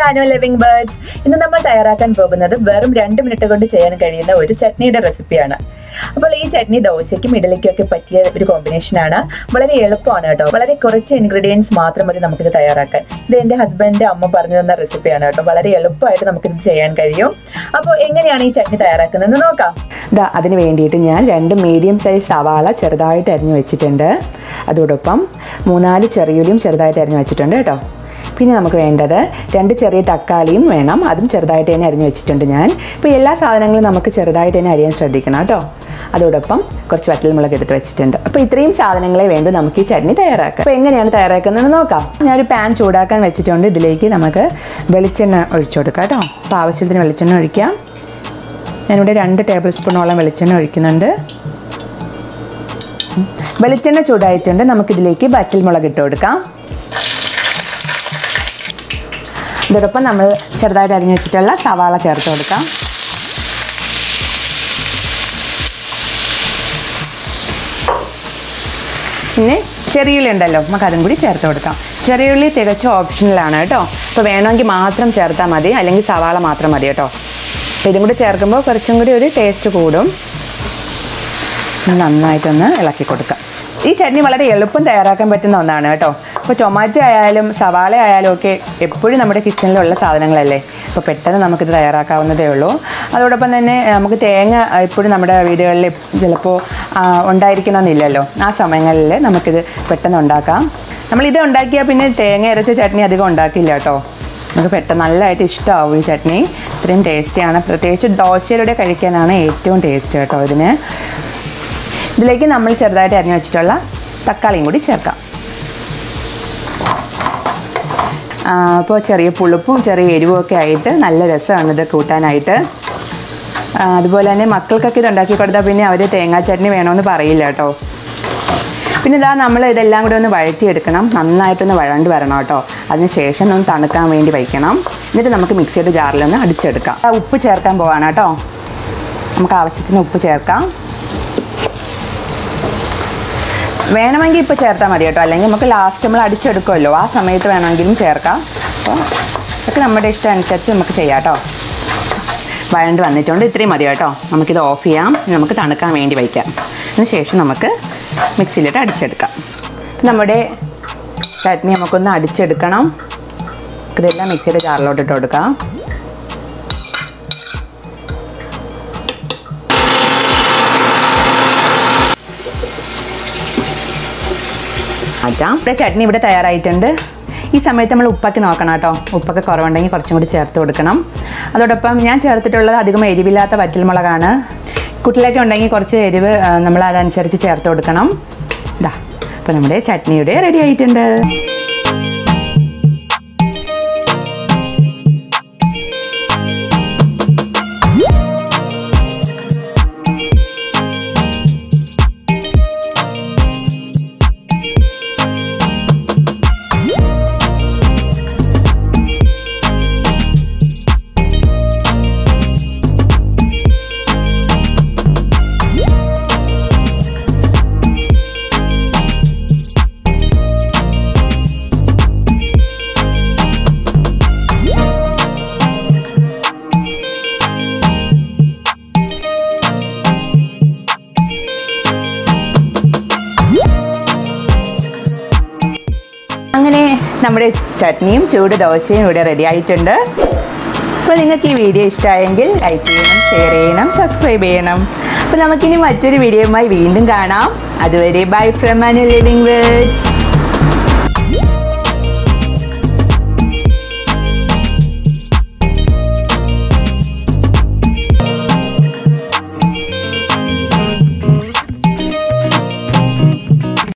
Manu living birds ഇന്ന് നമ്മൾ തയ്യാറാക്കാൻ പോകുന്നത് വെറും രണ്ട് മിനിറ്റ് കൊണ്ട് ചെയ്യാൻ കഴിയുന്ന ഒരു ചട്നിയുടെ റെസിപ്പിയാണ് അപ്പോൾ ഈ ചട്നി ദോശയ്ക്കും ഇഡലിക്കും ഒക്കെ പറ്റിയ ഒരു കോമ്പിനേഷനാണ് വളരെ എളുപ്പമാണ് കേട്ടോ വളരെ കുറച്ച് ഇൻഗ്രീഡിയൻസ് മാത്രം മതി നമുക്കിത് തയ്യാറാക്കാൻ ഇത് എൻ്റെ ഹസ്ബൻഡ് അമ്മ പറഞ്ഞു തന്ന റെസിപ്പിയാണ് കേട്ടോ വളരെ എളുപ്പമായിട്ട് നമുക്കിത് ചെയ്യാൻ കഴിയും അപ്പോൾ എങ്ങനെയാണ് ഈ ചട്നി തയ്യാറാക്കുന്നതെന്ന് നോക്കാം ഇതാ അതിന് വേണ്ടിയിട്ട് ഞാൻ രണ്ട് മീഡിയം സൈസ് സവാള ചെറുതായിട്ട് അരിഞ്ഞു വെച്ചിട്ടുണ്ട് അതോടൊപ്പം മൂന്നാല് ചെറിയുള്ളിയും ചെറുതായിട്ട് അരിഞ്ഞു വെച്ചിട്ടുണ്ട് കേട്ടോ പിന്നെ നമുക്ക് വേണ്ടത് രണ്ട് ചെറിയ തക്കാളിയും വേണം അതും ചെറുതായിട്ട് തന്നെ അരിഞ്ഞു വെച്ചിട്ടുണ്ട് ഞാൻ ഇപ്പോൾ എല്ലാ സാധനങ്ങളും നമുക്ക് ചെറുതായിട്ട് തന്നെ അരിയാൻ ശ്രദ്ധിക്കണം കേട്ടോ അതോടൊപ്പം കുറച്ച് വറ്റൽമുളക് എടുത്ത് വെച്ചിട്ടുണ്ട് അപ്പോൾ ഇത്രയും സാധനങ്ങളെ വേണ്ടു നമുക്ക് ഈ ചട്നി തയ്യാറാക്കാം അപ്പോൾ എങ്ങനെയാണ് തയ്യാറാക്കുന്നതെന്ന് നോക്കാം ഞാനൊരു പാൻ ചൂടാക്കാൻ വെച്ചിട്ടുണ്ട് ഇതിലേക്ക് നമുക്ക് വെളിച്ചെണ്ണ ഒഴിച്ചു കൊടുക്കാം കേട്ടോ അപ്പോൾ ആവശ്യത്തിന് വെളിച്ചെണ്ണ ഒഴിക്കാം ഞാനിവിടെ രണ്ട് ടേബിൾ സ്പൂണോളം വെളിച്ചെണ്ണ ഒഴിക്കുന്നുണ്ട് വെളിച്ചെണ്ണ ചൂടായിട്ടുണ്ട് നമുക്കിതിലേക്ക് വറ്റൽ മുളക് ഇട്ട് കൊടുക്കാം ഇതോടൊപ്പം നമ്മൾ ചെറുതായിട്ട് അരിഞ്ഞു വെച്ചിട്ടുള്ള സവാള ചേർത്ത് കൊടുക്കാം പിന്നെ ചെറിയുള്ളി ഉണ്ടല്ലോ നമുക്ക് അതും കൂടി ചേർത്ത് കൊടുക്കാം ചെറിയുള്ളി തികച്ചും ഓപ്ഷണലാണ് കേട്ടോ അപ്പോൾ വേണമെങ്കിൽ മാത്രം ചേർത്താൽ മതി അല്ലെങ്കിൽ സവാള മാത്രം മതി കേട്ടോ അപ്പോൾ ഇതും കൂടി ചേർക്കുമ്പോൾ കുറച്ചും കൂടി ഒരു ടേസ്റ്റ് കൂടും നന്നായിട്ടൊന്ന് ഇളക്കി കൊടുക്കാം ഈ ചട്നി വളരെ എളുപ്പം തയ്യാറാക്കാൻ പറ്റുന്ന ഒന്നാണ് കേട്ടോ ഇപ്പോൾ ടൊമാറ്റോ ആയാലും സവാള ആയാലും ഒക്കെ എപ്പോഴും നമ്മുടെ കിച്ചണിലുള്ള സാധനങ്ങളല്ലേ അപ്പോൾ പെട്ടെന്ന് നമുക്കിത് തയ്യാറാക്കാവുന്നതേ ഉള്ളൂ അതോടൊപ്പം തന്നെ നമുക്ക് തേങ്ങ എപ്പോഴും നമ്മുടെ വീടുകളിൽ ചിലപ്പോൾ ഉണ്ടായിരിക്കണമെന്നില്ലല്ലോ ആ സമയങ്ങളിൽ നമുക്കിത് പെട്ടെന്ന് ഉണ്ടാക്കാം നമ്മളിത് ഉണ്ടാക്കിയാൽ പിന്നെ തേങ്ങ അരച്ച ചട്നി അധികം ഉണ്ടാക്കില്ല കേട്ടോ നമുക്ക് പെട്ടെന്ന് നല്ലതായിട്ട് ഇഷ്ടമാവും ഈ ചട്നി ഇത്രയും ടേസ്റ്റിയാണ് പ്രത്യേകിച്ച് ദോശയിലൂടെ കഴിക്കാനാണ് ഏറ്റവും ടേസ്റ്റ് കേട്ടോ ഇതിന് ഇതിലേക്ക് നമ്മൾ ചെറുതായിട്ട് അരിഞ്ഞു വെച്ചിട്ടുള്ള തക്കാളിയും കൂടി ചേർക്കാം അപ്പോൾ ചെറിയ പുളിപ്പും ചെറിയ എരിവും ഒക്കെ ആയിട്ട് നല്ല രസമാണ് ഇത് കൂട്ടാനായിട്ട് ആ, അതുപോലെ തന്നെ മക്കൾക്കൊക്കെ ഇത് ഉണ്ടാക്കി കൊടുത്താൽ പിന്നെ അവർ തേങ്ങാ ചട്നി വേണമെന്ന് പറയില്ല കേട്ടോ പിന്നെ ഇതാ നമ്മൾ ഇതെല്ലാം കൂടി ഒന്ന് വഴറ്റിയെടുക്കണം നന്നായിട്ടൊന്ന് വഴണ്ട് വരണം കേട്ടോ അതിന് ശേഷം ഒന്ന് തണുക്കാൻ വേണ്ടി വയ്ക്കണം എന്നിട്ട് നമുക്ക് മിക്സിയുടെ ജാറിലൊന്ന് അടിച്ചെടുക്കാം ആ, ഉപ്പ് ചേർക്കാൻ പോവാണ് കേട്ടോ നമുക്ക് ആവശ്യത്തിന് ഉപ്പ് ചേർക്കാം വേണമെങ്കിൽ ഇപ്പോൾ ചേർത്താൽ മതി കേട്ടോ അല്ലെങ്കിൽ നമുക്ക് ലാസ്റ്റ് നമ്മൾ അടിച്ചെടുക്കുമല്ലോ ആ സമയത്ത് വേണമെങ്കിലും ചേർക്കാം അപ്പോൾ ഇതൊക്കെ നമ്മുടെ ഇഷ്ടം അനുസരിച്ച് നമുക്ക് ചെയ്യാം കേട്ടോ വഴണ്ട് വന്നിട്ടുണ്ട് ഇത്രയും മതി കേട്ടോ നമുക്കിത് ഓഫ് ചെയ്യാം നമുക്ക് തണുക്കാൻ വേണ്ടി വയ്ക്കാം അതിന് ശേഷം നമുക്ക് മിക്സിയിലിട്ട് അടിച്ചെടുക്കാം നമ്മുടെ ചട്നി നമുക്കൊന്ന് അടിച്ചെടുക്കണം ഇതെല്ലാം മിക്സിയുടെ ജാറിലോട്ട് ഇട്ട് കൊടുക്കാം മാറ്റാം ഇവിടെ ചട്നി ഇവിടെ തയ്യാറായിട്ടുണ്ട് ഈ സമയത്ത് നമ്മൾ ഉപ്പൊക്കെ നോക്കണം കേട്ടോ ഉപ്പൊക്കെ കുറവുണ്ടെങ്കിൽ കുറച്ചും കൂടി ചേർത്ത് കൊടുക്കണം അതോടൊപ്പം ഞാൻ ചേർത്തിട്ടുള്ളത് അധികം എരിവില്ലാത്ത വറ്റൽമുളകാണ് കുട്ടിലൊക്കെ ഉണ്ടെങ്കിൽ കുറച്ച് എരിവ് ആ, നമ്മൾ അതനുസരിച്ച് ചേർത്ത് കൊടുക്കണം ഇതാ അപ്പോൾ നമ്മുടെ ചട്നി ഇവിടെ റെഡി ആയിട്ടുണ്ട് അങ്ങനെ നമ്മുടെ ചട്നിയും ചൂട് ദോശയും ഇവിടെ റെഡി ആയിട്ടുണ്ട് അപ്പോൾ നിങ്ങൾക്ക് ഈ വീഡിയോ ഇഷ്ടമായെങ്കിൽ ലൈക്ക് ചെയ്യണം ഷെയർ ചെയ്യണം സബ്സ്ക്രൈബ് ചെയ്യണം അപ്പോൾ നമുക്കിനി മറ്റൊരു വീഡിയോയുമായി വീണ്ടും കാണാം അതുവരെ bye from Anu Living words